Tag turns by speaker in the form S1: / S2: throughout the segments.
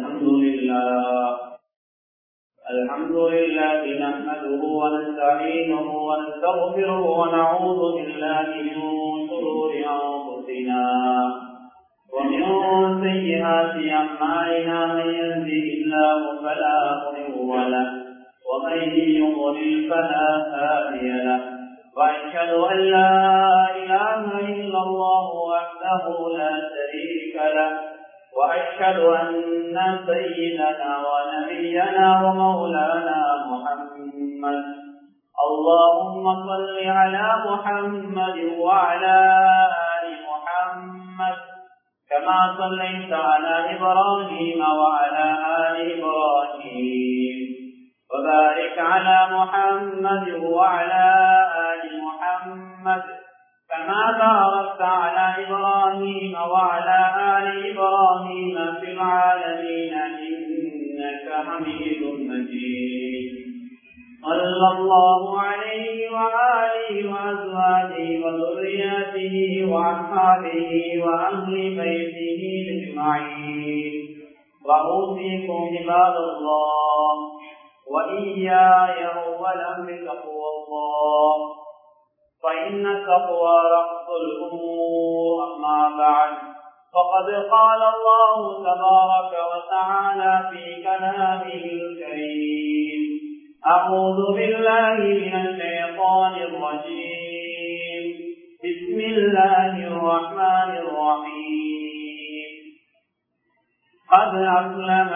S1: الحمد لله الحمد لله نحمده ونستعينه ونستغفره ونعوذ بالله من شرور أنفسنا ومن سيئات أعمالنا من يهده الله فلا مضل له ومن يضلل فلا هادي له وأشهد أن لا إله إلا الله وحده لا شريك له وأشهد أن سيدنا ونبينا ومولانا محمد اللهم صل على محمد وعلى آل محمد كما صليت على إبراهيم وعلى آل إبراهيم وبارك على محمد وعلى آل محمد كما باركت على إبراهيم وعلى آل إبراهيم في العالمين إنك حميد مجيد صلى الله عليه وآله وأزواجه وذرياته وأصحابه وأهل بيته أجمعين وأوصيكم عباد الله وإياي أولا بتقوى الله فإن التقوى رأس الأمور أما بعد فقد قال الله تبارك وتعالى في كلامه الكريم أعوذ بالله من الشيطان الرجيم بسم الله الرحمن الرحيم قد أسلم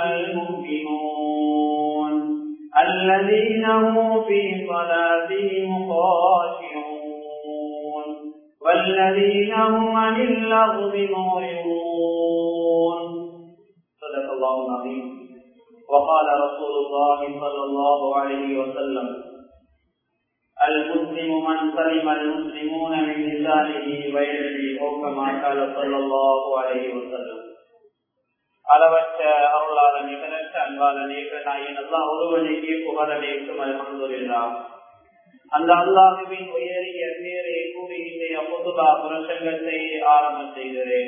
S1: المؤمنون الذين هم في صلاتهم خاشعون والذين هم عن اللغو معرضون صدق الله العظيم وقال رسول الله صلى الله عليه وسلم المسلم من سلم المسلمون من لسانه ويده او كما قال صلى الله عليه وسلم அளவற்ற அருளாள நிகழற்ற அன்பாள நேகனாயின் அல்லாஹ் ஒருவனுக்கே புகழனைக்கும் அல்ஹம்துலில்லா அந்த அல்லாஹுவின் உயரிய பேரை கூறி இன்றைய பொதுபா புரட்சங்கத்தை ஆரம்பம் செய்கிறேன்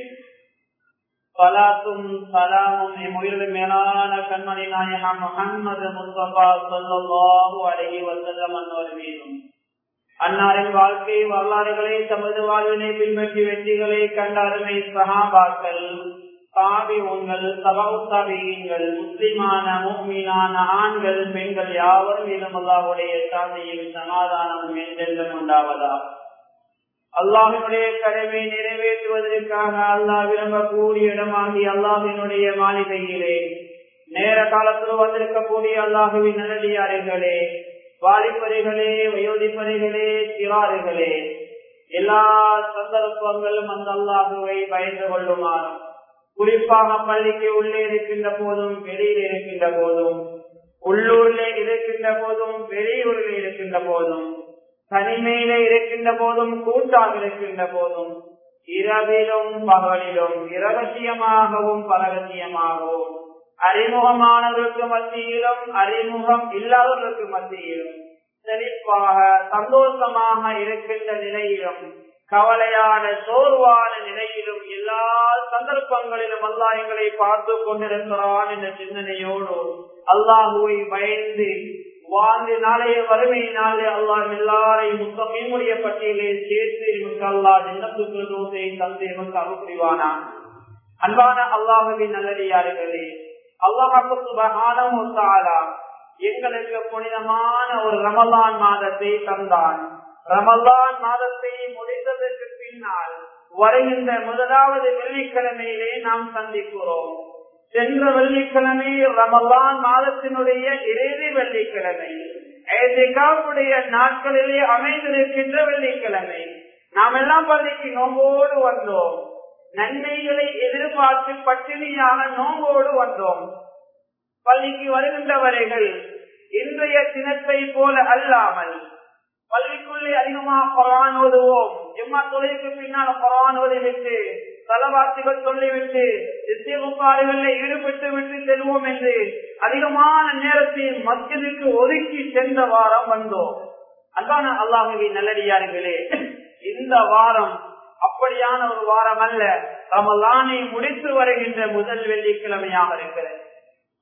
S1: பலாத்தும் சலாமும் எம்முயிரில் மேலான கண்மணி நாயகம் முகம்மது முஸ்தபா சொல்லல்லாஹு அழகி வசல்லம் அன்னோர் மீதும் அன்னாரின் வாழ்க்கை வரலாறுகளை தமது வாழ்வினை பின்பற்றி வெற்றிகளை கண்ட அருமை சகாபாக்கள் தாபிகள் சபாவுத்தாபியங்கள் முஸ்லிமான முக்மீனான ஆண்கள் பெண்கள் யாவர் மீதும் அல்லாவுடைய சாந்தியும் சமாதானமும் என்றென்றும் உண்டாவதா அல்லாஹினுடைய கடமை நிறைவேற்றுவதற்காக அல்லாஹ் விரும்பக்கூடிய இடமாகி அல்லாஹினுடைய மாளிகையிலே நேர காலத்தில் வந்திருக்கக்கூடிய அல்லாஹுவின் நல்லடியார்களே வாலிப்பறைகளே வயோதிப்பறைகளே சிறாறுகளே எல்லா சந்தர்ப்பங்களும் அந்த அல்லாஹுவை பயந்து கொள்ளுமாறும் குறிப்பாக பள்ளிக்கு உள்ளே இருக்கின்ற போதும் வெளியில் இருக்கின்ற போதும் உள்ளூரிலே இருக்கின்ற போதும் வெளியூரில் இருக்கின்ற போதும் தனிமையில இருக்கின்ற போதும் கூட்டாக இருக்கின்ற போதும் இரவிலும் பகலிலும் இரகசியமாகவும் பரகசியமாகவும் அறிமுகமானவர்களுக்கு மத்தியிலும் அறிமுகம் இல்லாதவர்களுக்கு மத்தியிலும் செழிப்பாக சந்தோஷமாக இருக்கின்ற நிலையிலும் கவலையான சோர்வான நிலையிலும் எல்லா சந்தர்ப்பங்களிலும் அல்லா எங்களை பார்த்து கொண்டிருக்கிறான் என்ற சிந்தனையோடு அல்லாஹுவை பயந்து வாழ்ந்து நாளைய வறுமை நாளே அல்லாஹ் எல்லாரையும் முத்தமீமுடைய பட்டியலை சேர்த்து நமக்கு அல்லா ஜன்னத்துக்கு தோசை தந்து நமக்கு அருள் புரிவானா அன்பான அல்லாஹுவின் நல்லடியார்களே அல்லாஹாலா எங்களுக்கு புனிதமான ஒரு ரமலான் மாதத்தை தந்தான் ரமலான் மாதத்தை முடித்ததற்கு பின்னால் வருகின்ற முதலாவது வெள்ளிக்கிழமையிலே நாம் சந்திக்கிறோம் சென்ற வெள்ளிக்கிழமை ரமலான் மாதத்தினுடைய இறுதி வெள்ளிக்கிழமை ஏதிகாவுடைய நாட்களிலே அமைந்திருக்கின்ற வெள்ளிக்கிழமை நாம் எல்லாம் பள்ளிக்கு நோம்போடு வந்தோம் நன்மைகளை எதிர்பார்த்து பட்டினியாக நோம்போடு வந்தோம் பள்ளிக்கு வருகின்றவர்கள் இன்றைய தினத்தை போல அல்லாமல் பள்ளிக்குள்ளே அதிகமாக குரான் ஓதுவோம் ஜிம்மா தொழிலுக்கு பின்னால் குரான் ஓதிவிட்டு தலவாசிகள் சொல்லிவிட்டு இசைவுக்காடுகளில் ஈடுபட்டு விட்டு செல்வோம் என்று அதிகமான நேரத்தை மஸ்ஜிதுக்கு ஒதுக்கி சென்ற வாரம் வந்தோம் அன்பான அல்லாஹுவின் நல்லடியார்களே இந்த வாரம் அப்படியான ஒரு வாரம் அல்ல ரமலானை முடித்து வருகின்ற முதல் வெள்ளிக்கிழமையாக இருக்கிறது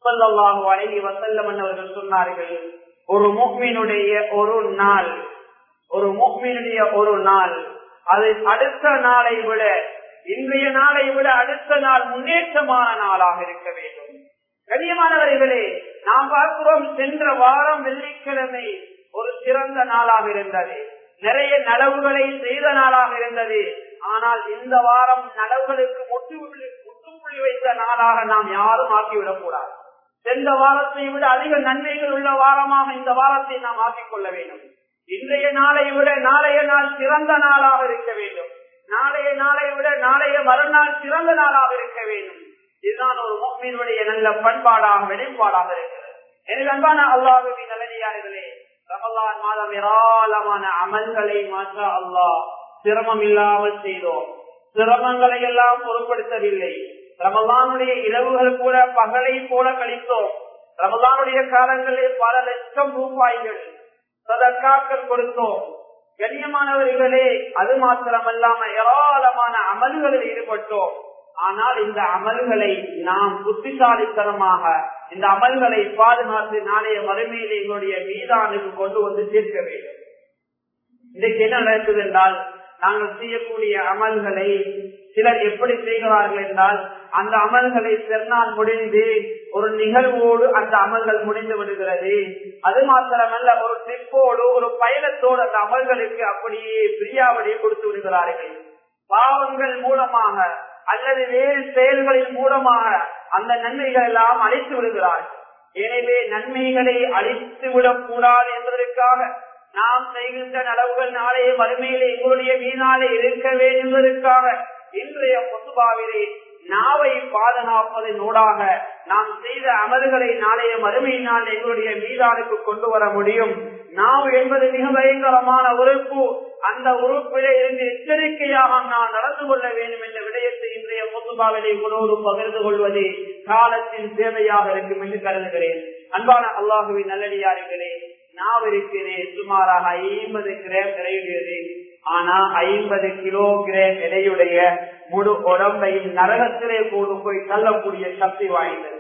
S1: சொல்லல்லாஹு அழகி வசல்லம் அவர்கள் சொன்னார்கள் ஒரு முக்மீனுடைய ஒரு நாள் ஒரு முக்மீனுடைய ஒரு நாள் அது அடுத்த நாளை விட இன்றைய நாளை விட அடுத்த நாள் முன்னேற்றமான நாளாக இருக்க வேண்டும் கண்ணியமானவர்களே நாம் பார்க்கிறோம் சென்ற வாரம் வெள்ளிக்கிழமை ஒரு சிறந்த நாளாக இருந்தது நிறைய நலவுகளை செய்த நாளாக இருந்தது ஆனால் இந்த வாரம் நலவுகளுக்கு முற்றுப்புள்ளி முற்றுப்புள்ளி வைத்த நாளாக நாம் யாரும் ஆக்கிவிடக் கூடாது சென்ற வாரத்தை விட அதிக நன்மைகள் உள்ள வாரமாக இந்த வாரத்தை நாம் ஆக்கிக் கொள்ள வேண்டும் இன்றைய நாளை விட நாளைய நாள் சிறந்த நாளாக இருக்க வேண்டும் நாளைய நாளை விட நாளைய மறுநாள் சிறந்த நாளாக இருக்க வேண்டும் இதுதான் ஒரு மோமினுடைய நல்ல பண்பாடாக வெளிப்பாடாக இருக்கிறது எனவே அன்பான அல்லாஹுவின் நல்லடியார்களே ரமலான் மாதம் ஏராளமான அமல்களை மாற்ற அல்லாஹ் சிரமம் இல்லாமல் செய்தோம் சிரமங்களை எல்லாம் பொருட்படுத்தவில்லை ரமலானுடைய இரவுகள் கூட பகலை போல கழித்தோம் ரமலானுடைய காலங்களில் பல லட்சம் ரூபாய்கள் சதற்காக்கள் கொடுத்தோம் கண்ணியமானவர்களே அது மாத்திரமல்லாம ஏராளமான அமல்களில் ஈடுபட்டோம் ஆனால் இந்த அமல்களை நாம் புத்திசாலித்தனமாக இந்த அமல்களை பாதுகாத்து நாளைய மறுமையிலே எங்களுடைய மீதானுக்கு கொண்டு வந்து சேர்க்க வேண்டும் இன்றைக்கு என்ன நடக்குது என்றால் நாங்கள் செய்யக்கூடிய அமல்களை சிலர் எப்படி செய்கிறார்கள் என்றால் அந்த அமல்களை பெருநாள் முடிந்து ஒரு நிகழ்வோடு அந்த அமல்கள் முடிந்து விடுகிறது அது மாத்திரமல்ல ஒரு ட்ரிப்போடு ஒரு பயணத்தோடு அந்த அமல்களுக்கு அப்படியே பிரியாவடியை கொடுத்து விடுகிறார்கள் பாவங்கள் மூலமாக அல்லது வேறு செயல்களின் மூலமாக அந்த நன்மைகள் எல்லாம் அழித்து விடுகிறார்கள் எனவே நன்மைகளை அழித்து விடக் கூடாது என்பதற்காக நாம் செய்கின்ற நலவுகள் நாளைய மறுமையிலே எங்களுடைய மீனாலே இருக்க வேண்டும் என்பதற்காக இன்றைய பொதுபாவிலே நாவை பாதுகாப்பதன் ஊடாக நாம் செய்த அமல்களை நாளைய மறுமையினால் எங்களுடைய மீதானுக்கு கொண்டு வர முடியும் நாவு என்பது மிக பயங்கரமான உறுப்பு அந்த உறுப்பிலே இருந்து எச்சரிக்கையாக நாம் நடந்து கொள்ள வேண்டும் என்ற விடயத்தை இன்றைய பொதுபாவிலே உணவு பகிர்ந்து கொள்வது காலத்தின் தேவையாக இருக்கும் என்று கருதுகிறேன் அன்பான அல்லாஹுவின் நல்லடியார்களே நாவு இருக்கிறேன் சுமாராக ஐம்பது கிராம் நிறையுடையது ஆனா ஐம்பது கிலோ கிராம் எடையுடைய முழு உடம்பையும் நரகத்திலே கொண்டு போய் தள்ளக்கூடிய சக்தி வாய்ந்தது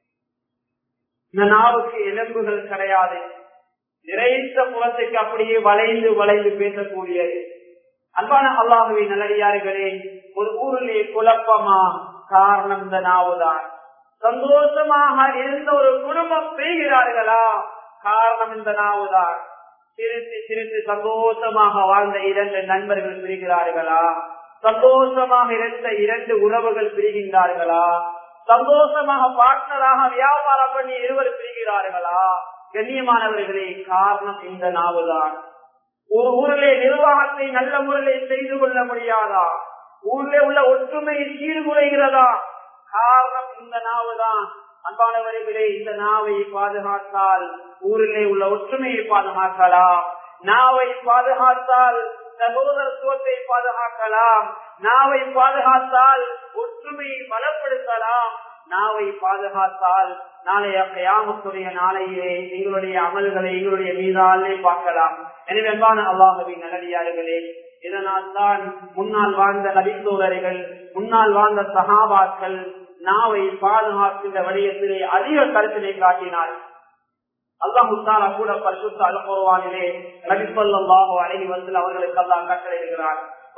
S1: இந்த நாவுக்கு எலும்புகள் கிடையாது நிறைந்த புறத்துக்கு அப்படியே வளைந்து வளைந்து பேசக்கூடியது அன்பான அல்லாஹுவை நல்லடியார்களே ஒரு ஊரிலே குழப்பமா காரணம் இந்த நாவுதான் சந்தோஷமாக இருந்த ஒரு குடும்பம் செய்கிறார்களா காரணம் இந்த நாவுதான் சிரித்து சிரித்து சந்தோஷமாக வாழ்ந்த இரண்டு நண்பர்கள் பிரிகிறார்களா சந்தோஷமாக இருந்த இரண்டு உறவுகள் பிரிகின்றார்களா சந்தோஷமாக பார்ட்னராக வியாபாரம் பண்ணி இருவர் பிரிகிறார்களா கண்ணியமானவர்களே காரணம் இந்த நாவுதான் ஒரு ஊரிலே நிர்வாகத்தை நல்ல முறையில் செய்து கொள்ள முடியாதா ஊரிலே உள்ள ஒற்றுமை சீர்குலைகிறதா காரணம் இந்த நாவுதான் அன்பானவர்களே இந்த நாவை பாதுகாத்தால் ஊரிலே உள்ள ஒற்றுமையை பாதுகாக்கலாம் நாவை பாதுகாத்தால் சகோதரத்துவத்தை பாதுகாக்கலாம் நாவை பாதுகாத்தால் ஒற்றுமையை பலப்படுத்தலாம் நாவை பாதுகாத்தால் நாளைய கயாமத்துடைய நாளையிலே எங்களுடைய அமல்களை எங்களுடைய மீதாலே பார்க்கலாம் எனவே அன்பான அல்லாஹவின் நல்லடியார்களே இதனால் தான் முன்னால் வாழ்ந்த நபித்தோழர்கள் முன்னால் வாழ்ந்த சகாபாக்கள் நாவை பாதுகாக்கின்ற வடிவத்திலே அதிக கருத்தினை காட்டினார் அல்லாஹுத்தாலா கூட பரிசுத்த அலுவலவானிலே நபிப்பல்லாஹோ அழகி வந்து அவர்களுக்கு எல்லாம் கட்டளையிடுகிறார்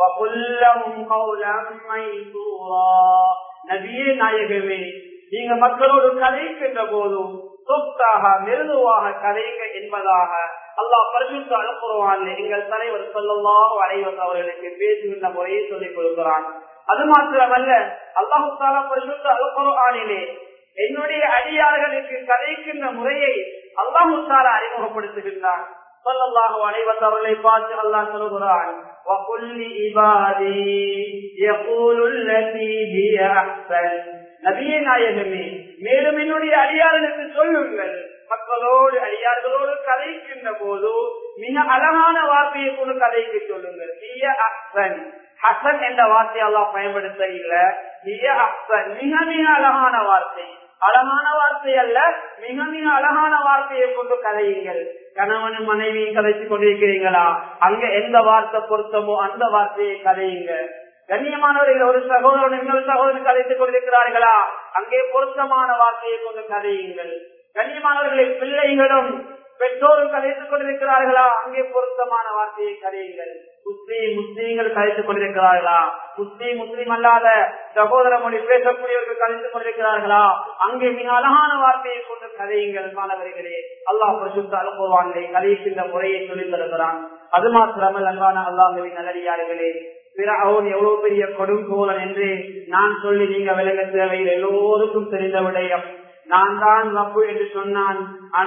S1: நபியே நாயகமே நீங்க மக்களோடு கதைக்கின்ற போதும் சொத்தாக மெருதுவாக கதைங்க என்பதாக அல்லாஹ் பரிசுத்த அனுப்புவான் எங்கள் தலைவர் சொல்லலாம் அனைவர் அவர்களுக்கு பேசுகின்ற முறையை சொல்லிக் கொடுக்கிறான் அது மாத்திரமல்ல அல்லாஹு தாலா பரிசுத்த அனுப்புவானிலே என்னுடைய அடியார்களுக்கு கதைக்கின்ற முறையை அல்லாஹு தாலா அறிமுகப்படுத்துகின்றான் சொல்லல்லாஹு அனைவத்தவர்களை பார்த்து அல்லாஹ் சொல்கிறான் وَقُلِّ عِبَادِي يَقُولُ الَّتِي هِيَ أَحْسَنُ நபியே நாயகமே மேலும் என்னுடைய அடியார்களுக்கு சொல்லுங்கள் மக்களோடு அடியார்களோடு கதைக்கின்ற போது மிக அழகான வார்த்தையை கொண்டு கதைக்கு சொல்லுங்கள் ஹிய அஹ்சன் ஹசன் என்ற வார்த்தை எல்லாம் பயன்படுத்த இல்ல ஹிய அஹ்சன் மிக மிக அழகான வார்த்தை அழகான வார்த்தை அல்ல மிக மிக அழகான வார்த்தையை கொண்டு கதையுங்கள் கணவனும் மனைவியும் கதைச்சு கொண்டிருக்கிறீங்களா அங்க எந்த வார்த்தை பொருத்தமோ அந்த வார்த்தையை கதையுங்க கண்ணியமானவர்கள் ஒரு சகோதரன் இன்னொரு சகோதரன் கதைத்துக் கொண்டிருக்கிறார்களா அங்கே பொருத்தமான வார்த்தையை கொண்டு கதையுங்கள் கண்ணியமானவர்களை பிள்ளைகளும் பெற்றோரும் கதைத்துக் கொண்டிருக்கிறார்களா அங்கே பொருத்தமான வார்த்தையை கதையுங்கள் முஸ்லீம் முஸ்லீம்கள் கதைத்துக் கொண்டிருக்கிறார்களா முஸ்லீம் முஸ்லீம் அல்லாத சகோதர மொழி பேசக்கூடியவர்கள் கதைத்துக் கொண்டிருக்கிறார்களா அங்கே மிக அழகான வார்த்தையை கொண்டு கதையுங்கள் மாணவர்களே அல்லாஹ் பிரசுத்த அனுபவான்களை கதைக்கின்ற முறையை சொல்லித் தருகிறான் அது மாத்திரமல் அன்பான அல்லாஹுவின் நல்லடியார்களே அவன் எவ்வளவு பெரிய கொடுங்கோலன் என்று நான் சொல்லி நீங்க விலக தேவையில் எல்லோருக்கும் தெரிந்த விடயம் நான் தான் ரப்பு என்று சொன்னான்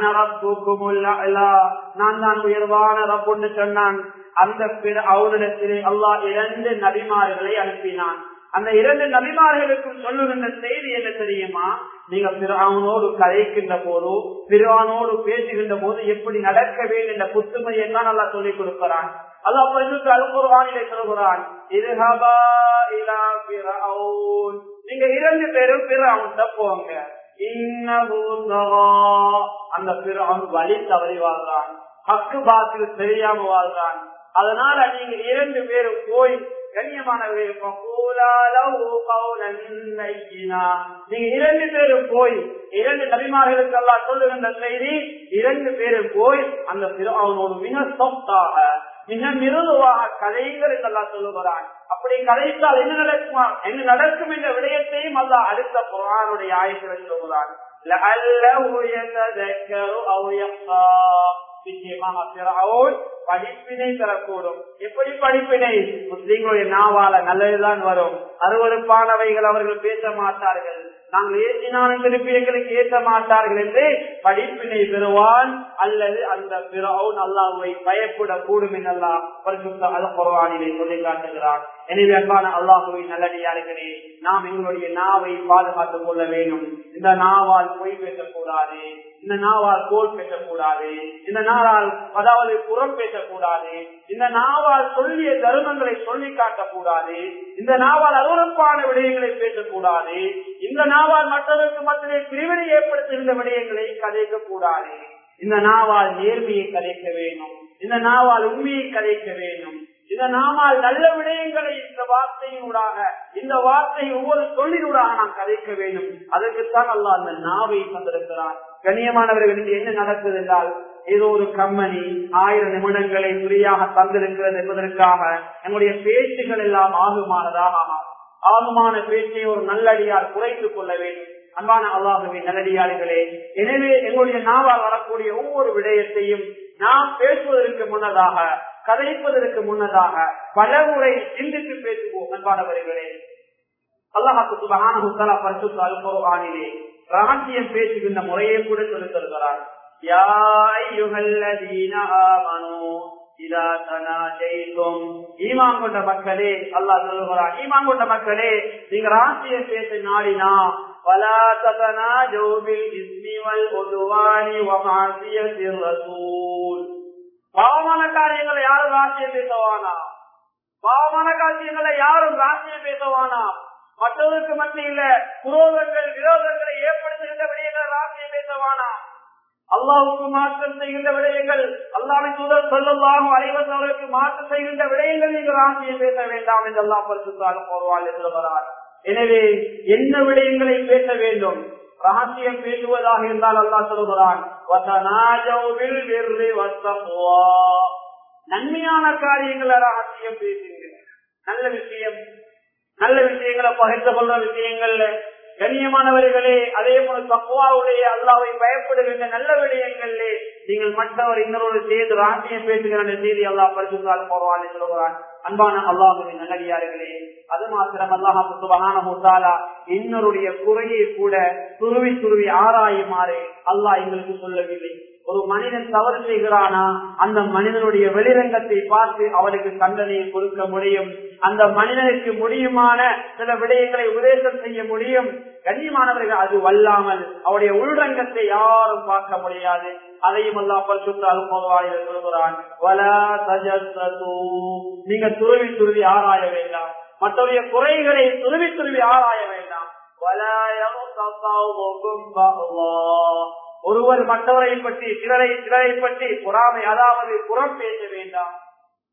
S1: நான் தான் உயர்வான ரப்பு என்று சொன்னான் அந்த பிற அவனிடத்திலே அல்லாஹ் இரண்டு நபிமார்களை அனுப்பினான் அந்த இரண்டு நபிமார்களுக்கும் சொல்லுகின்ற செய்தி என்ன தெரியுமா நீங்க பிறவனோடு கதைக்கின்ற போதோ பிறவனோடு பேசுகின்ற போது எப்படி நடக்க வேண்டும் என்ற புத்துமையை தான் நல்லா சொல்லிக் கொடுக்கிறான் அது அப்படி அல்குர்வானிலே சொல்கிறான் நீங்க இரண்டு பேரும் பிற அவன்கிட்ட போங்க அந்த பிற அவன் வழி தவறி வாழ்றான் ஹக்கு பாத்தில் தெரியாம வாழ்றான் அதனால நீங்க இரண்டு பேரும் போய் நீங்க இரண்டு பேரும் போய் இரண்டு நபிமார்களுக்கு எல்லாம் சொல்லுகின்ற செய்தி இரண்டு பேரும் போய் அந்த அவனோடு மிக சொத்தாக மிக மிருதுவாக கதைகள் என்றெல்லாம் சொல்லுகிறான் அப்படி கதைத்தால் என்ன நடக்குமா என்ன நடக்கும் என்ற விடயத்தையும் அல்ல அடுத்த புறானுடைய ஆயுதங்களை சொல்கிறான் படிப்பினை தரக்கூடும் எப்படி படிப்பினை முஸ்லீம்களுடைய நாவால நல்லதுதான் வரும் அருவறுப்பானவைகள் அவர்கள் பேச மாட்டார்கள் நாங்கள் ஏற்றினாலும் திருப்பி எங்களுக்கு ஏற்ற மாட்டார்கள் என்று படிப்பினை பெறுவான் அல்லது அந்த பிறவுன் அல்லாஹுவை பயப்படக்கூடும் என்னல்லா பரிசுத்த அல்புறவானிலே சொல்லி காட்டுகிறான் எனவே அன்பான அல்லாஹுவை நல்லடியார்களே நாம் எங்களுடைய நாவை பாதுகாத்துக் கொள்ள வேண்டும் இந்த நாவால் பொய் பேசக்கூடாது இந்த நாவால் கோல் பேசக்கூடாது இந்த நாளால் அதாவது புறம் பேசக்கூடாது இந்த நாவால் சொல்லிய தருமங்களை சொல்லி காட்டக்கூடாது இந்த நாவால் அருவறுப்பான விடயங்களை பேசக்கூடாது இந்த நாவால் மற்றவருக்கு மத்திலே பிரிவினை ஏற்படுத்துகின்ற விடயங்களை கதைக்க கூடாது இந்த நாவால் நேர்மையை கதைக்க வேண்டும் இந்த நாவால் உண்மையை கதைக்க வேண்டும் இந்த நாமால் நல்ல விடயங்களை இந்த வார்த்தையினூடாக இந்த வார்த்தை ஒவ்வொரு சொல்லினூடாக நாம் கதைக்க வேண்டும் அதற்குத்தான் அல்ல அந்த நாவை தந்திருக்கிறான் கண்ணியமானவர்கள் என்ன நடக்குது என்றால் ஏதோ ஒரு கம்பெனி ஆயிரம் நிமிடங்களை குறியாக தந்திருக்கிறது என்பதற்காக நம்முடைய பேச்சுகள் எல்லாம் ஆகுமானதாக ஆகுமான பேச்சை ஒரு நல்லடியார் குறைத்துக் கொள்ள வேண்டும் அன்பான அல்லாஹுவின் நல்லடியாளிகளே எனவே எங்களுடைய நாவால் வரக்கூடிய ஒவ்வொரு விடயத்தையும் நாம் பேசுவதற்கு முன்னதாக கதைப்பதற்கு முன்னதாக பல முறை சிந்தித்து பேசுவோம் அன்பானவர்களே அல்லாஹாக்கு சுபகான பரிசுத்த அல்போகானிலே ரகசியம் பேசுகின்ற முறையை கூட சொல்லித் தருகிறார் ஈமான் கொண்ட மக்களே அல்லாஹ் சொல்லுகிறார் ஈமான் கொண்ட மக்களே நீங்க ராசியம் பேச நாடினா ولا تتناجوا بالإثم والعدوان ومعصية الرسول பாவமான காரியங்களை யாரும் ராசியம் பேசவானா பாவமான காரியங்களை யாரும் ராசியம் பேசவானா மற்றவருக்கு மத்தியில குரோதங்கள் விரோதங்களை ஏற்படுத்துகின்ற விடயங்களை ராசியம் பேசவானா அல்லாவுக்கு மாற்றம் செய்கின்ற விடயங்கள் அல்லாவின் தூதர் சொல்லலாகும் அனைவருக்கு மாற்றம் செய்கின்ற விடயங்கள் நீங்கள் ராசியம் பேச வேண்டாம் என்று எல்லாம் பரிசுத்தாலும் போவாள் என்று சொல்கிறார் எனவே என்ன விடயங்களை பேச வேண்டும் ரகசியம் பேசுவதாக இருந்தால் அல்லா சொல்கிறான் நன்மையான காரியங்களை ரகசியம் பேசுங்க நல்ல விஷயம் நல்ல விஷயங்களை பகிர்ந்து கொள்ற விஷயங்கள்ல கண்ணியமானவர்களே அதே போல தக்குவாவுடைய அல்லாவை பயப்படுகின்ற நல்ல விடயங்களிலே நீங்கள் மற்றவர் இன்னொரு செய்து ராசியம் பேசுகிற செய்தி அல்லா பரிசுத்தால் போவான்னு சொல்கிறான் அன்பான அல்லாஹுவின் நல்லடியார்களே அது மாத்திரம் அல்லாஹு சுபகான முத்தாலா இன்னொருடைய குறையை கூட துருவி துருவி ஆராயுமாறு அல்லாஹ் எங்களுக்கு சொல்லவில்லை ஒரு மனிதன் தவறு செய்கிறானா அந்த மனிதனுடைய வெளிரங்கத்தை பார்த்து அவனுக்கு தண்டனையை கொடுக்க முடியும் அந்த மனிதனுக்கு முடியுமான சில விடயங்களை உபதேசம் செய்ய முடியும் கண்ணியமானவர்கள் அது வல்லாமல் அவருடைய உள்ரங்கத்தை யாரும் பார்க்க முடியாது அதையும் அல்லா பரிசுத்தால் போதுவாளிகள் சொல்கிறான் நீங்க துருவி துருவி ஆராய வேண்டாம் மற்றவருடைய குறைகளை துருவி துருவி ஆராய வேண்டாம் ஒருவர் மற்றவரை பற்றி சிலரை சிலரை பற்றி பொறாமை அதாவது புறம் பேச வேண்டாம்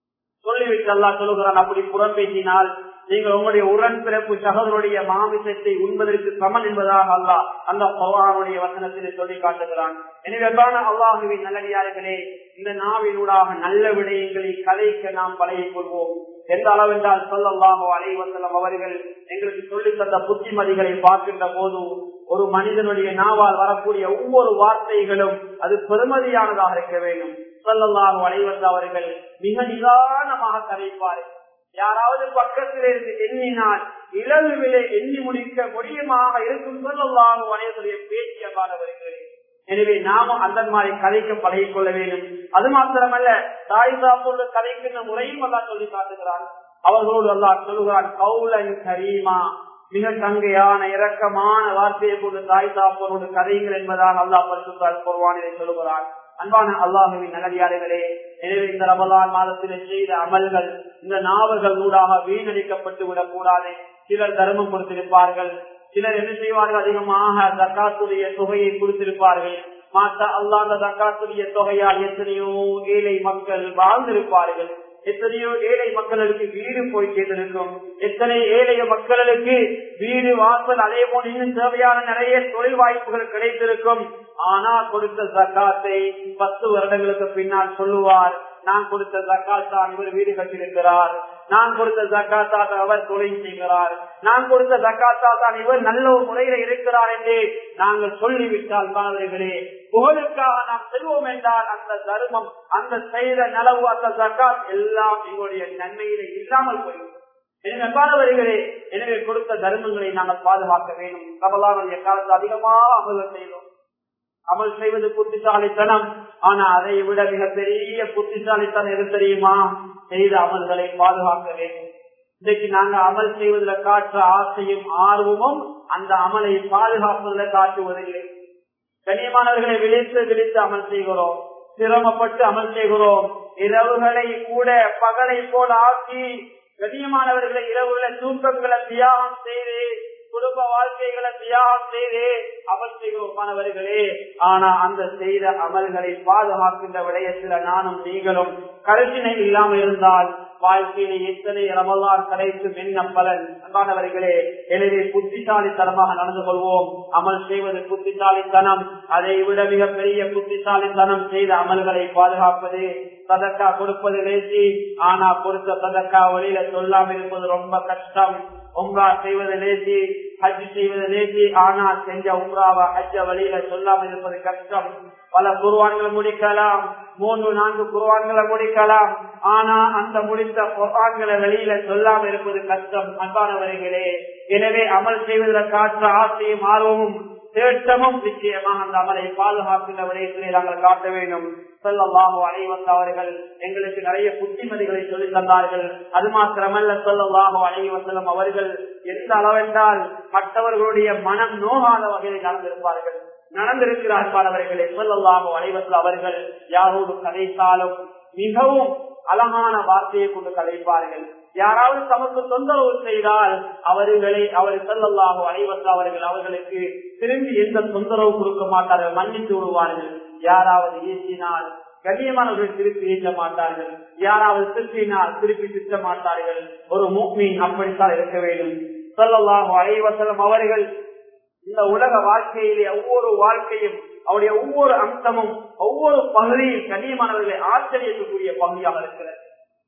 S1: சொல்லிவிட்டு அல்லா சொல்லுகிறான் அப்படி புறம் பேசினால் நீங்கள் உங்களுடைய உடன் பிறப்பு சகோதரருடைய மாமிசத்தை உண்பதற்கு சமன் என்பதாக அல்லா அந்த பகவானுடைய வசனத்திலே சொல்லி காட்டுகிறான் எனவே அல்லாஹுவின் நல்லடியார்களே இந்த நாவினூடாக நல்ல விடயங்களை கலைக்க நாம் பழகிக் கொள்வோம் எந்த அளவென்றால் சொல்லல்லாமோ அலைவசலம் அவர்கள் எங்களுக்கு சொல்லி தந்த புத்திமதிகளை பார்க்கின்ற போது ஒரு மனிதனுடைய நாவால் வரக்கூடிய ஒவ்வொரு வார்த்தைகளும் அது பெருமதியானதாக இருக்க வேண்டும் சொல்லல்லாமோ அலைவந்த அவர்கள் மிக நிதானமாக கதைப்பார்கள் யாராவது பக்கத்தில் இருந்து எண்ணினால் இளவு விலை எண்ணி முடிக்க முடியுமாக இருக்கும் சொல்லலாம் அனைவருடைய பேச்சிய மாணவர்களே எனவே நாமும் அந்த மாதிரி கதைக்க பழகிக் கொள்ள வேண்டும் அது மாத்திரமல்ல தாய் சாப்போடு கதைக்கின்ற முறையும் அல்லா சொல்லி காட்டுகிறான் அவர்களோடு அல்லா சொல்லுகிறான் கவுலன் கரீமா மிக தங்கையான இரக்கமான வார்த்தையை கொண்டு தாய் சாப்போரோடு கதைகள் என்பதால் அல்லா பரிசுத்தால் பொருவானிலை சொல்லுகிறான் அன்பான அல்லாஹுவின் நல்லடியார்களே எனவே இந்த ரமலான் மாதத்திலே செய்த அமல்கள் இந்த நாவல்கள் ஊடாக வீணடிக்கப்பட்டு விடக் கூடாது சிலர் தர்மம் கொடுத்திருப்பார்கள் சிலர் என்ன செய்வார்கள் அதிகமாக தக்காத்துடைய தொகையை கொடுத்திருப்பார்கள் மாற்ற அல்லாத தக்காத்துடைய தொகையால் எத்தனையோ ஏழை மக்கள் வாழ்ந்திருப்பார்கள் எத்தனையோ ஏழை மக்களுக்கு வீடு போய் சேர்ந்திருக்கும் எத்தனை ஏழை மக்களுக்கு வீடு வாசல் அதே போல் இன்னும் தேவையான நிறைய தொழில் வாய்ப்புகள் கிடைத்திருக்கும் ஆனால் கொடுத்த ஜக்காத்தை பத்து வருடங்களுக்கு பின்னால் சொல்லுவார் நான் கொடுத்த ஜக்காத்தான் இவர் வீடு கட்டியிருக்கிறார் நான் கொடுத்த ஜக்காத்தாக அவர் தொழில் செய்கிறார் நான் கொடுத்த ஜக்காத்தா தான் இவர் நல்ல ஒரு முறையில இருக்கிறார் என்று நாங்கள் சொல்லிவிட்டால் மாணவர்களே புகழுக்காக நாம் செல்வோம் என்றால் அந்த தர்மம் அந்த செய்த நலவு அந்த ஜக்காத் எல்லாம் எங்களுடைய நன்மையில இல்லாமல் போய்விடும் எனவே மாணவர்களே எனவே கொடுத்த தர்மங்களை நாங்கள் பாதுகாக்க வேண்டும் கமலாவுடைய காலத்தில் அதிகமாக அமல்கள் செய்தோம் அமல் செய்வது புத்திசாலித்தனம் ஆனா அதை விட மிகப்பெரிய புத்திசாலித்தனம் எது தெரியுமா செய்த அமல்களை பாதுகாக்க வேண்டும் இன்றைக்கு நாங்க அமல் செய்வதில் காற்ற ஆசையும் ஆர்வமும் அந்த அமலை பாதுகாப்பதில் காட்டுவதில்லை கண்ணியமானவர்களை விழித்து விழித்து அமல் செய்கிறோம் சிரமப்பட்டு அமல் செய்கிறோம் இரவுகளை கூட பகலை போல ஆக்கி கண்ணியமானவர்களை இரவுகளை தூக்கங்களை தியாகம் செய்து குடும்ப வாழ்க்கைகளை தியாகம் செய்து அமல் செய்கிறோம் மாணவர்களே ஆனா அந்த செய்த அமல்களை பாதுகாக்கின்ற விடயத்தில் நானும் நீங்களும் கருத்தினை இல்லாமல் இருந்தால் வாழ்க்கையில எத்தனை ரமலான் கிடைக்கும் என்ன பலன் அன்பானவர்களே எனவே புத்திசாலித்தனமாக நடந்து கொள்வோம் அமல் செய்வது புத்திசாலித்தனம் அதை விட மிக பெரிய புத்திசாலித்தனம் செய்த அமல்களை பாதுகாப்பது சதக்கா கொடுப்பது லேசி ஆனா கொடுத்த சதக்கா வழியில சொல்லாமல் இருப்பது ரொம்ப கஷ்டம் உம்ரா செய்வது லேசி ஹஜ் செய்வது லேசி ஆனா செஞ்ச உம்ராவா ஹஜ்ஜ வழியில சொல்லாமல் இருப்பது கஷ்டம் பல குருவான்களை முடிக்கலாம் மூன்று நான்கு குருவான்களை முடிக்கலாம் ஆனா அந்த முடித்த குர்ஆன்களை வெளியில சொல்லாம இருப்பது கஷ்டம் அன்பானவர்களே எனவே அமல் செய்வதில் காற்ற ஆசையும் ஆர்வமும் தேட்டமும் நிச்சயமாக அந்த அமலை பாதுகாக்கின்ற விடயத்திலே நாங்கள் காட்ட வேண்டும் சொல்லல்லாஹோ அனைவந்த அவர்கள் எங்களுக்கு நிறைய புத்திமதிகளை சொல்லி தந்தார்கள் அது மாத்திரமல்ல சொல்லல்லாஹோ அனைவசலம் அவர்கள் எந்த அளவென்றால் மற்றவர்களுடைய மனம் நோகாத வகையில் நடந்திருப்பார்கள் நடந்திருக்கிறார்கள் அவர்களே சொல்லல்லாஹோ அனைவசல் அவர்கள் யாரோடு கதைத்தாலும் மிகவும் அழகான வார்த்தையை கொண்டு கதைப்பார்கள் யாராவது தமக்கு தொந்தரவு செய்தால் அவர்களை அவர் செல்லல்லாக அனைவற்ற அவர்கள் அவர்களுக்கு திரும்பி எந்த தொந்தரவு கொடுக்க மாட்டார்கள் மன்னித்து விடுவார்கள் யாராவது ஏற்றினால் கண்ணியமானவர்கள் திருப்பி ஏற்ற மாட்டார்கள் யாராவது திட்டினால் திருப்பி திட்ட மாட்டார்கள் ஒரு மூக்மீன் அப்படித்தான் இருக்க வேண்டும் சொல்லல்லாக அனைவசலம் அவர்கள் இந்த உலக வாழ்க்கையிலே ஒவ்வொரு வாழ்க்கையும் அவருடைய ஒவ்வொரு அம்சமும் ஒவ்வொரு பகுதியும் கண்ணியமானவர்களை ஆச்சரியத்துக்குரிய பகுதியாக இருக்கிறது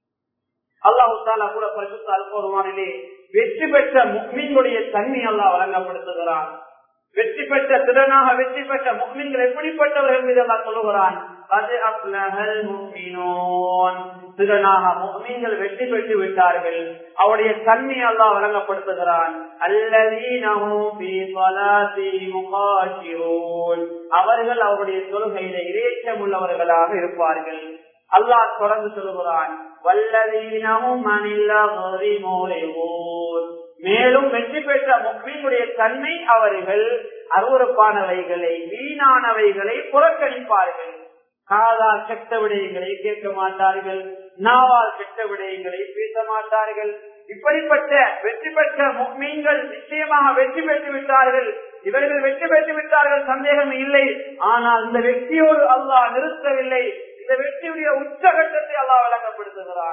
S1: அல்லாஹு தாலா கூட பரிசுத்த அல்போருவானிலே வெற்றி பெற்ற முக்மீன்களுடைய தன்மை அல்லாஹ் வழங்கப்படுத்துகிறான் வெற்றி பெற்ற திறனாக வெற்றி பெற்ற முக்மீன்கள் எப்படிப்பட்டவர்கள் மீது எல்லாம் சொல்லுகிறான் திறனாக முக்மீன்கள் வெற்றி பெற்று விட்டார்கள் அவருடைய தன்மை அல்லாஹ் வழங்கப்படுத்துகிறான் அவர்கள் அவருடைய தொழுகையில இறைச்சம் உள்ளவர்களாக இருப்பார்கள் அல்லாஹ் தொடர்ந்து சொல்லுகிறான் வல்லதீனமும் மேலும் வெற்றி பெற்ற முக்மீனுடைய தன்மை அவர்கள் அருவறுப்பானவைகளை வீணானவைகளை புறக்கணிப்பார்கள் காதால் கெட்ட விடயங்களை கேட்க மாட்டார்கள் நாவால் கெட்ட விடயங்களை பேச மாட்டார்கள் இப்படிப்பட்ட வெற்றி பெற்ற முக்மீன்கள் நிச்சயமாக வெற்றி பெற்று விட்டார்கள் இவர்கள் வெற்றி பெற்று விட்டார்கள் சந்தேகம் இல்லை ஆனால் இந்த வெற்றியோடு அல்லாஹ் நிறுத்தவில்லை இந்த வெற்றியுடைய உச்சகட்டத்தை அல்லாஹ் விளங்கப்படுத்துகிறார்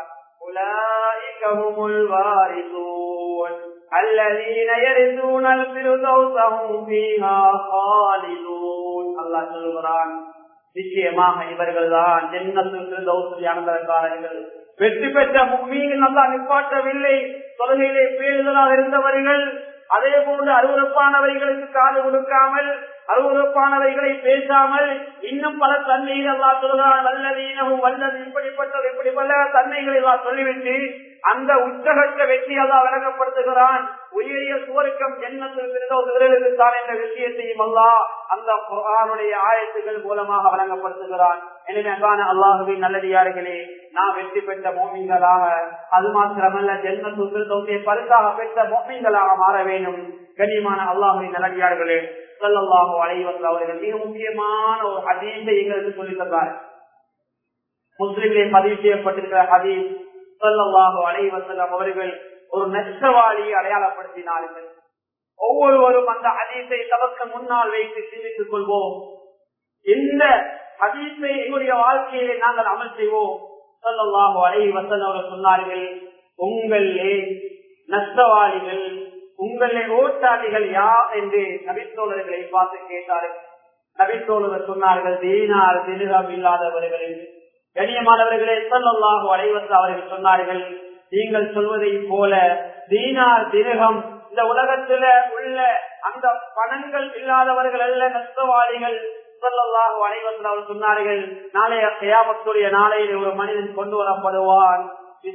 S1: أولئك هم الوارثون الذين يرثون الفردوس هم فيها خالدون الله சொல்கிறான் நிச்சயமாக இவர்கள் தான் ஜென்னத்தில் அனந்தரக்காரர்கள் வெற்றி பெற்ற மீன் நல்லா நிப்பாட்டவில்லை தொழுகையிலே பேருதலாக இருந்தவர்கள் அதே போன்று அருவறுப்பானவைகளுக்கு காது கொடுக்காமல் அருவறுப்பானவைகளை பேசாமல் இன்னும் பல தன்மைகள் எல்லாம் சொல்கிறான் வல்லதீனமும் வல்லது இப்படிப்பட்டது இப்படி பல தன்மைகளை எல்லாம் சொல்லிவிட்டு அந்த உச்சகற்ற வெற்றியெல்லாம் வழங்கப்படுத்துகிறான் உயரிய சுவருக்கம் ஜென்மத்திற்கு தான் என்ற விஷயத்தையும் அல்லா அந்த குரானுடைய ஆயத்துகள் மூலமாக வழங்கப்படுத்துகிறான் எனவே அன்பான அல்லாஹுவின் நல்லடியார்களே நாம் வெற்றி பெற்ற மோமிங்களாக அது மாத்திரமல்ல ஜென்மத்துக்கு பரிசாக பெற்ற மோமிங்களாக மாற வேண்டும் கண்ணியமான அல்லாஹுவின் நல்லடியார்களே சொல்லல்லாஹோ அலைவர்கள் அவர்கள் மிக முக்கியமான ஒரு ஹதீஸை எங்களுக்கு சொல்லி தந்தார் முஸ்லிம்களே பதிவு செய்யப்பட்டிருக்கிற ஹதீஸ் சொல்லல்லாஹோ அலைவசல்லம் அவர்கள் ஒரு நஷ்டவாளியை அடையாளப்படுத்தினார்கள் ஒவ்வொருவரும் அந்த ஹதீஸை தவக்க முன்னால் வைத்து சிந்தித்துக் கொள்வோம் இந்த ஹதீஸை எங்களுடைய வாழ்க்கையிலே நாங்கள் அமல் செய்வோம் சொல்லல்லாஹோ அலை வசன் அவர்கள் சொன்னார்கள் உங்களே நஷ்டவாளிகள் உங்களை ஓட்டாளிகள் யார் என்று நபித்தோழர்களை பார்த்து கேட்டார்கள் நபித்தோழர்கள் சொன்னார்கள் தீனார் திருகம் இல்லாதவர்கள் என்று கண்ணியமானவர்களே சொல்லல்லாஹோ அலைவச அவர்கள் சொன்னார்கள் நீங்கள் சொல்வதை போல தீனார் திருகம் இந்த உலகத்துல உள்ள அந்த பணங்கள் இல்லாதவர்கள் அல்ல நஷ்டவாளிகள் சொல்லல்லாஹோ அலைவச அவர் சொன்னார்கள் நாளைய கயாமத்துடைய நாளையில் ஒரு மனிதன் கொண்டு வரப்படுவான்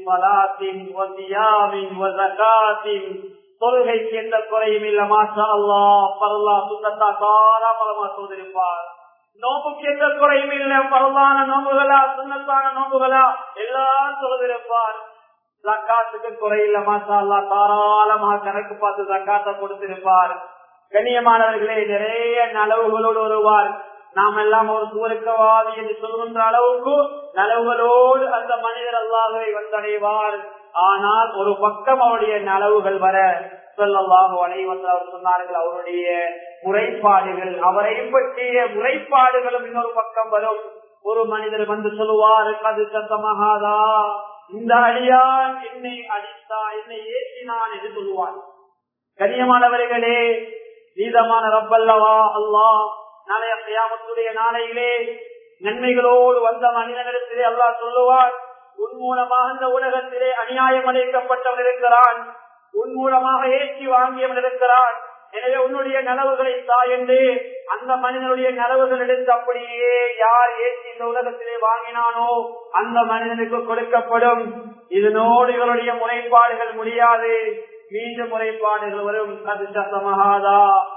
S1: தொழுகைக்கு எந்த குறையும் இல்ல மாஷா அல்லா பரல்லா சுத்தத்தா தாராளமா சோதரிப்பார் நோம்புக்கு எந்த குறையும் இல்ல பரவான நோம்புகளா சுண்ணத்தான நோம்புகளா எல்லாம் சோதரிப்பார் ஜக்காத்துக்கு குறையில்ல மாஷா அல்லா தாராளமாக கணக்கு பார்த்து ஜக்காத்தை கொடுத்திருப்பார் கண்ணியமானவர்களே நிறைய நலவுகளோடு வருவார் நாம் எல்லாம் ஒரு சூருக்கவாதி என்று சொல்கின்ற அளவுக்கு நலவுகளோடு அந்த மனிதர் அல்லாஹை வந்தடைவார் ஆனால் ஒரு பக்கம் அவருடைய நலவுகள் வர சொல்லல்லாஹு அனைவர்கள் அவர் சொன்னார்கள் அவருடைய முறைப்பாடுகள் அவரை பற்றிய முறைப்பாடுகளும் இன்னொரு பக்கம் வரும் ஒரு மனிதர் வந்து சொல்லுவார் அது சத்தமகாதா இந்த அடியான் என்னை அடித்தா என்னை ஏற்றினான் என்று சொல்லுவார் கண்ணியமானவர்களே நீதமான ரப்பல்லவா அல்லாஹ் நாளைய கியாமத்துடைய நாளையிலே நன்மைகளோடு வந்த மனிதனிடத்திலே அல்லாஹ் சொல்லுவார் உன் மூலமாக இந்த உலகத்திலே அநியாயம் அளிக்கப்பட்டவன் இருக்கிறான் உன் மூலமாக ஏற்றி வாங்கியவன் இருக்கிறான் எனவே உன்னுடைய நலவுகளை தா என்று அந்த மனிதனுடைய நலவுகள் எடுத்து அப்படியே யார் ஏற்றி இந்த உலகத்திலே வாங்கினானோ அந்த மனிதனுக்கு கொடுக்கப்படும் இதனோடு இவருடைய முறைப்பாடுகள் முடியாது மீண்டும் முறைப்பாடுகள் வரும் அது சத்தமகாதா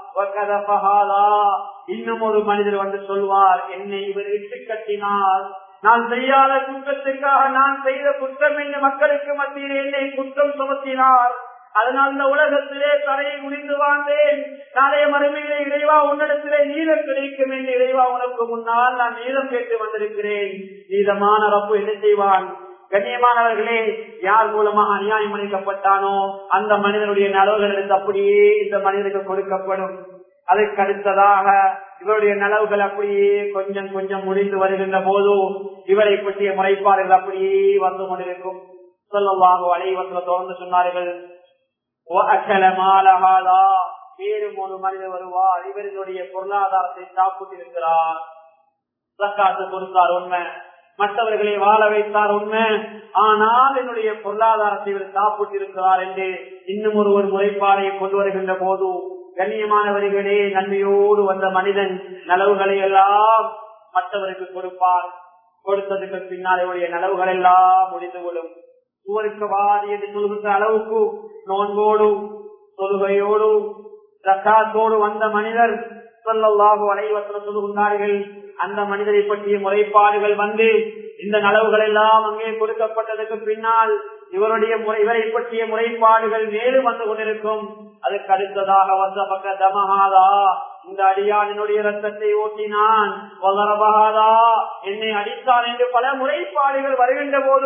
S1: இன்னும் ஒரு மனிதர் வந்து சொல்வார் என்னை இவர் இட்டு கட்டினார் நான் செய்யாத குற்றத்துக்காக நான் செய்த குற்றம் என்று மக்களுக்கு மத்தியில் என்னை குற்றம் சுமத்தினார் அதனால் இந்த உலகத்திலே தலையை முடிந்து வாழ்ந்தேன் நாளைய மறுமையிலே இறைவா உன்னிடத்திலே நீதம் கிடைக்கும் என்று இறைவா உனக்கு முன்னால் நான் நீதம் கேட்டு வந்திருக்கிறேன் நீதமான ரப்பு என்ன செய்வான் கண்ணியமானவர்களே யார் மூலமாக அநியாயம் அளிக்கப்பட்டானோ அந்த மனிதனுடைய நலவுகள் இருந்து அப்படியே இந்த மனிதனுக்கு கொடுக்கப்படும் அதற்கு அடுத்ததாக இவருடைய நலவுகள் அப்படியே கொஞ்சம் கொஞ்சம் முடிந்து வருகின்ற போது இவரை பற்றிய முறைப்பாடுகள் அப்படியே வந்து கொண்டிருக்கும் சொல்லவாக அலைவத்துல தொடர்ந்து சொன்னார்கள் மேலும் ஒரு மனிதர் வருவார் இவர்களுடைய பொருளாதாரத்தை சாப்பிட்டிருக்கிறார் சக்காத்து கொடுத்தார் உண்மை மற்றவர்களை வாழ வைத்தார் உண்மை ஆனால் என்னுடைய பொருளாதாரத்தை இவர் சாப்பிட்டிருக்கிறார் என்று இன்னும் ஒருவர் முறைப்பாடை கொண்டு வருகின்ற போது கண்ணியமானவர்களே நன்மையோடு வந்த மனிதன் நலவுகளை எல்லாம் மற்றவருக்கு கொடுப்பார் கொடுத்ததுக்கு பின்னால் இவருடைய நலவுகள் எல்லாம் முடிந்து கொள்ளும் சுவருக்கு வாதி என்று சொல்கின்ற அளவுக்கு நோன்போடு தொழுகையோடு ரக்காத்தோடு வந்த மனிதர் சொல்லல்லாஹு அனைவசனம் சொல்லுகின்றார்கள் அந்த மனிதரை பற்றிய முறைப்பாடுகள் வந்து இந்த நலவுகள் எல்லாம் அங்கே கொடுக்கப்பட்டதற்கு பின்னால் இவருடைய முறை இவரை பற்றிய முறைப்பாடுகள் மேலும் வந்து கொண்டிருக்கும் அதுக்கு அடுத்ததாக வந்த பக்க தமஹாதா இந்த அடியான் என்னுடைய ரத்தத்தை ஓட்டினான் வளரபகாதா என்னை அடித்தான் என்று பல முறைப்பாடுகள் வருகின்ற போது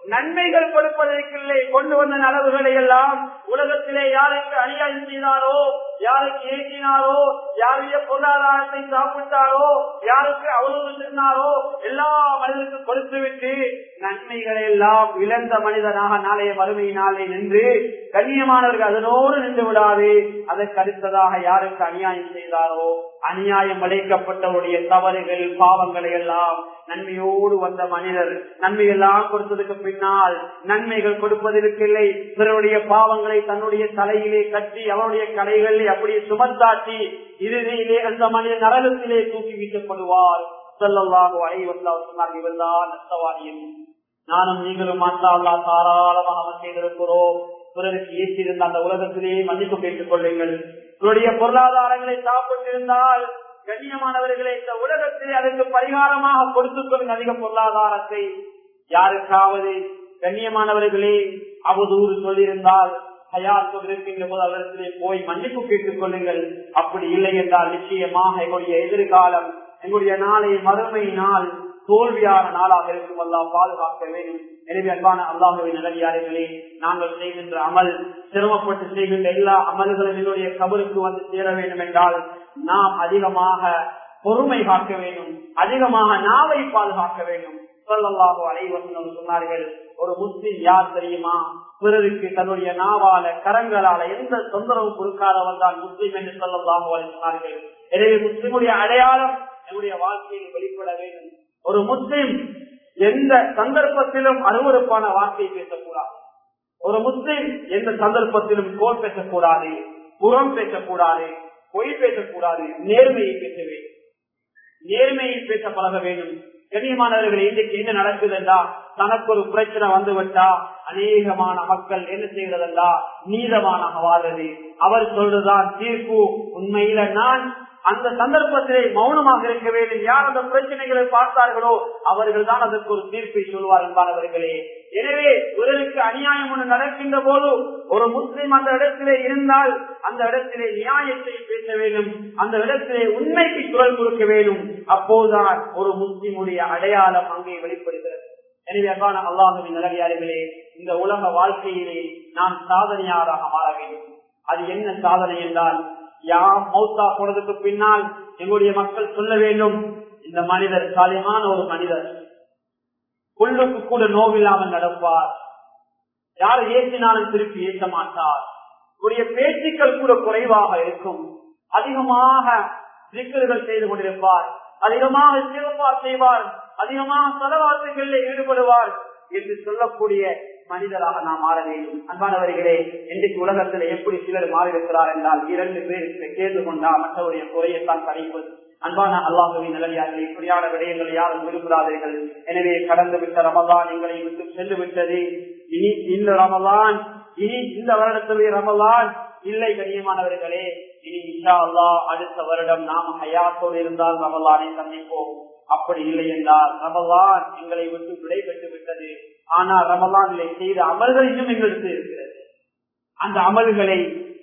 S1: நன்மைகள் கொடுப்பதற்கில்லை கொண்டு வந்த நலவுகளை எல்லாம் உலகத்திலே யாருக்கு அநியாயம் செய்தாரோ யாருக்கு ஏற்றினாரோ யாருடைய பொருளாதாரத்தை சாப்பிட்டாரோ யாருக்கு அவ்வளவு சொன்னாரோ எல்லா மனிதனுக்கும் கொடுத்துவிட்டு நன்மைகளை எல்லாம் இழந்த மனிதனாக நாளைய வறுமை நாளை நின்று கண்ணியமானவர்கள் அதனோடு நின்று விடாது அதற்கு அடுத்ததாக யாருக்கு அநியாயம் செய்தாரோ அநியாயம் அழைக்கப்பட்டவருடைய தவறுகள் பாவங்களை எல்லாம் நன்மையோடு வந்த மனிதர் நன்மை எல்லாம் கொடுத்ததுக்கு பின்னால் நன்மைகள் கொடுப்பதற்கில்லை பிறருடைய பாவங்களை தன்னுடைய தலையிலே கட்டி அவருடைய கடைகளிலே அப்படியே சுமத்தாட்டி இறுதியிலே அந்த மனிதன் நரகத்திலே தூக்கி வீசப்படுவார் சொல்லல்லாக அனைவல்லா சொன்னார் இவர்தான் நஷ்டவாதியும் நானும் நீங்களும் மாற்றா தாராளமாக செய்திருக்கிறோம் பிறருக்கு ஏற்றிருந்த அந்த உலகத்திலே மன்னிப்பு கேட்டுக் கொள்ளுங்கள் உங்களுடைய பொருளாதாரங்களை சாப்பிட்டிருந்தால் கண்ணியமானவர்களை இந்த உலகத்திலே அதற்கு பரிகாரமாக கொடுத்துக் கொள்ளுங்க அதிக பொருளாதாரத்தை யாருக்காவது கண்ணியமானவர்களே அவதூறு சொல்லியிருந்தால் ஹயாத்தோடு இருக்கின்ற போது அவரிடத்திலே போய் மன்னிப்பு கேட்டுக் கொள்ளுங்கள் அப்படி இல்லை என்றால் நிச்சயமாக எங்களுடைய எதிர்காலம் எங்களுடைய நாளை மறுமை நாள் தோல்வியான நாளாக இருக்கும் எல்லாம் பாதுகாக்க வேண்டும் எனவே அன்பான அல்லாஹுவின் நிலையாளர்களே நாங்கள் செய்கின்ற அமல் சிரமப்பட்டு செய்கின்ற எல்லா அமல்களும் எங்களுடைய கபருக்கு வந்து சேர வேண்டும் என்றால் நாம் அதிகமாக பொறுமை காக்க வேண்டும் அதிகமாக நாவை பாதுகாக்க வேண்டும் சொல்லல்லாஹோ அனைவரும் சொன்னார்கள் ஒரு முஸ்லிம் யார் தெரியுமா பிறருக்கு தன்னுடைய நாவால கரங்களால எந்த தொந்தரவும் கொடுக்காதவன் தான் முஸ்லிம் என்று சொல்லல்லாஹோ சொன்னார்கள் எனவே முஸ்லிமுடைய அடையாளம் நம்முடைய வாழ்க்கையில் வெளிப்பட வேண்டும் ஒரு முஸ்லிம் எந்த சந்தர்ப்பத்திலும் அருவறுப்பான வார்த்தை பேசக்கூடாது ஒரு முஸ்லிம் எந்த சந்தர்ப்பத்திலும் கோல் பேசக்கூடாது புறம் பேசக்கூடாது பொய் பேசக்கூடாது நேர்மையை பேச வேண்டும் நேர்மையை பேச பழக வேண்டும் கண்ணியமானவர்கள் இன்றைக்கு என்ன நடக்குதுண்டா தனக்கு ஒரு பிரச்சனை வந்து விட்டா அநேகமான மக்கள் என்ன செய்யறதா நீதமான வாழ்றது அவர் சொல்றதுதான் தீர்ப்பு உண்மையில நான் அந்த சந்தர்ப்பத்திலே மௌனமாக இருக்க வேண்டும் யார் அந்த பிரச்சனைகளை பார்த்தார்களோ அவர்கள் தான் அதற்கு ஒரு தீர்ப்பை சொல்வார் என்பானவர்களே எனவே இவர்களுக்கு அநியாயம் ஒன்று நடக்கின்ற போது ஒரு முஸ்லிம் அந்த இடத்திலே இருந்தால் அந்த இடத்திலே நியாயத்தை பேச வேண்டும் அந்த இடத்திலே உண்மைக்கு குரல் கொடுக்க வேண்டும் அப்போதுதான் ஒரு முஸ்லிமுடைய அடையாளம் அங்கே வெளிப்படுகிறது எனவே அன்பான அல்லாஹுவின் நிலவியாளர்களே இந்த உலக வாழ்க்கையிலே நாம் சாதனையாளராக மாற வேண்டும் அது என்ன சாதனை என்றால் யாம் மௌத்தா போனதுக்கு பின்னால் எங்களுடைய மக்கள் சொல்ல வேண்டும் இந்த மனிதர் சாலியமான ஒரு மனிதர் புல்லுக்கு கூட நோவில்லாமல் நடப்பார் யார் ஏற்றினாலும் திருப்பி ஏற்ற மாட்டார் உடைய பேச்சுக்கள் கூட குறைவாக இருக்கும் அதிகமாக சிக்கல்கள் செய்து கொண்டிருப்பார் அதிகமாக சிறப்பா செய்வார் அதிகமாக செலவாத்துகளில் ஈடுபடுவார் என்று சொல்லக்கூடிய மனிதராக நாம் மாற வேண்டும் அன்பானவர்களே இன்றைக்கு உலகத்தில் எப்படி சிலர் மாறியிருக்கிறார் என்றால் இரண்டு பேர் கேட்டு கொண்டா மற்றவருடைய குறையத்தான் கணிப்பது அன்பான அல்லாஹுவின் நிலையார்கள் இப்படியான விடயங்களை யாரும் விரும்புகிறார்கள் எனவே கடந்து விட்ட ரமதான் எங்களை விட்டு சென்று விட்டது இனி இந்த ரமதான் இனி இந்த வருடத்துடைய ரமதான் இல்லை கண்ணியமானவர்களே இனி இஷா அல்லா அடுத்த வருடம் நாம் ஹயாத்தோடு இருந்தால் ரமலானை சந்திப்போம் அப்படி இல்லை என்றால் ரமலான் எங்களை விட்டு விடை பெற்று விட்டது ஆனால் ரமலானிலே செய்த அமல்கள் இன்னும் எங்களுக்கு இருக்கிறது அந்த அமல்களை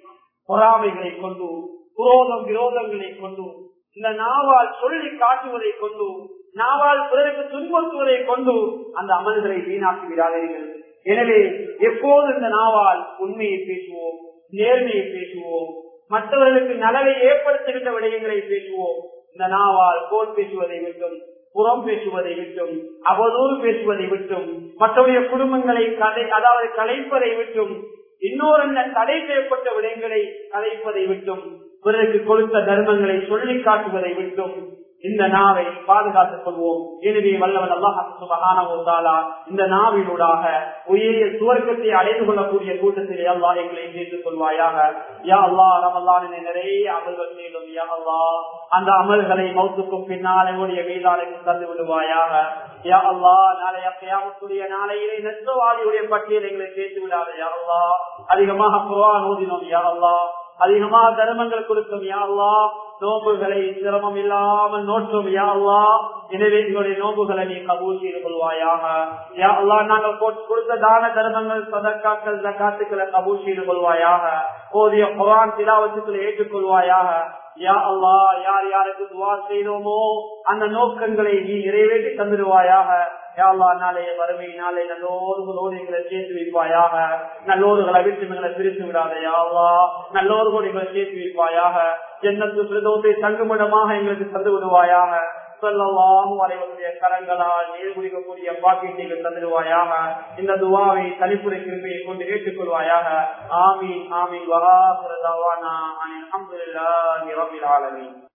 S1: பொறாமைகளை கொண்டு குரோதம் விரோதங்களை கொண்டு இந்த நாவால் சொல்லி காட்டுவதை கொண்டு நாவால் பிறருக்கு துன்புறுத்துவதை கொண்டு அந்த அமல்களை வீணாக்கி விடாதீர்கள் எனவே எப்போது இந்த நாவால் உண்மையை பேசுவோம் நேர்மையை பேசுவோம் மற்றவர்களுக்கு நலவை ஏற்படுத்துகின்ற விடயங்களை பேசுவோம் இந்த நாவால் கோல் பேசுவதை விட்டும் புறம் பேசுவதை விட்டும் அவதூறு பேசுவதை விட்டும் மற்றவருடைய குடும்பங்களை கதை அதாவது கலைப்பதை விட்டும் இன்னொரு தடை செய்யப்பட்ட விடயங்களை கலைப்பதை விட்டும் பிறருக்கு கொடுத்த தர்மங்களை சொல்லி காட்டுவதை விட்டும் இந்த நாவை பாதுகாத்துக் கொள்வோம் எனவே வல்லவன் அல்லாஹாலா இந்த நாவினூடாக உயரிய சுவர்க்கத்தை அடைந்து கொள்ளக்கூடிய கூட்டத்தில் அல்லா எங்களை சேர்த்துக் கொள்வாயாக யா அல்லா ரமல்லான் நிறைய அமல்கள் செய்யும் யா அல்லா அந்த அமல்களை மௌத்துக்கும் பின்னால் என்னுடைய மீதானுக்கு தந்து விடுவாயாக யா அல்லா நாளைய கையாமத்துடைய நாளையிலே நெற்றவாதியுடைய பட்டியல் எங்களை சேர்த்து விடாத யா அல்லா அதிகமாக குரான் ஓதினோம் யா அல்லா அதிகமாக தர்மங்கள் கொடுத்தோம் யா அல்லா நோம்புகளை சிரமம் இல்லாமல் நோற்றோம் யா அல்லா எனவே எங்களுடைய நோம்புகளை நீ கபூல் செய்து கொள்வாயாக யா அல்லா நாங்கள் கொடுத்த தான தர்மங்கள் சதக்காக்கள் ஜக்காத்துக்களை கபூல் செய்து கொள்வாயாக போதிய குரான் திலாவத்துக்களை ஏற்றுக்கொள்வாயாக யா அல்லா யார் யாருக்கு துவா செய்தோமோ அந்த நோக்கங்களை நீ நிறைவேற்றி தந்துடுவாயாக யாழ்லா நாளைய வறுமை நாளை நல்லோர்களோடு எங்களை சேர்த்து வைப்பாயாக நல்லோர்களை விட்டு எங்களை பிரித்து விடாத யாழ்லா நல்லோர்களோடு எங்களை சேர்த்து வைப்பாயாக ஜன்னத்து பிரதோத்தை தங்குமிடமாக எங்களுக்கு தந்து விடுவாயாக சொல்லலாம் வரைவருடைய கரங்களால் நீர் குடிக்கக்கூடிய பாக்கியத்தை தந்துடுவாயாக இந்த துவாவை தனிப்புரை கிருமையை கொண்டு ஏற்றுக்கொள்வாயாக ஆமீன் ஆமீன் வரா பிரதவானா அனில் அஹமதுல்லாஹி ரபில் ஆலமீன்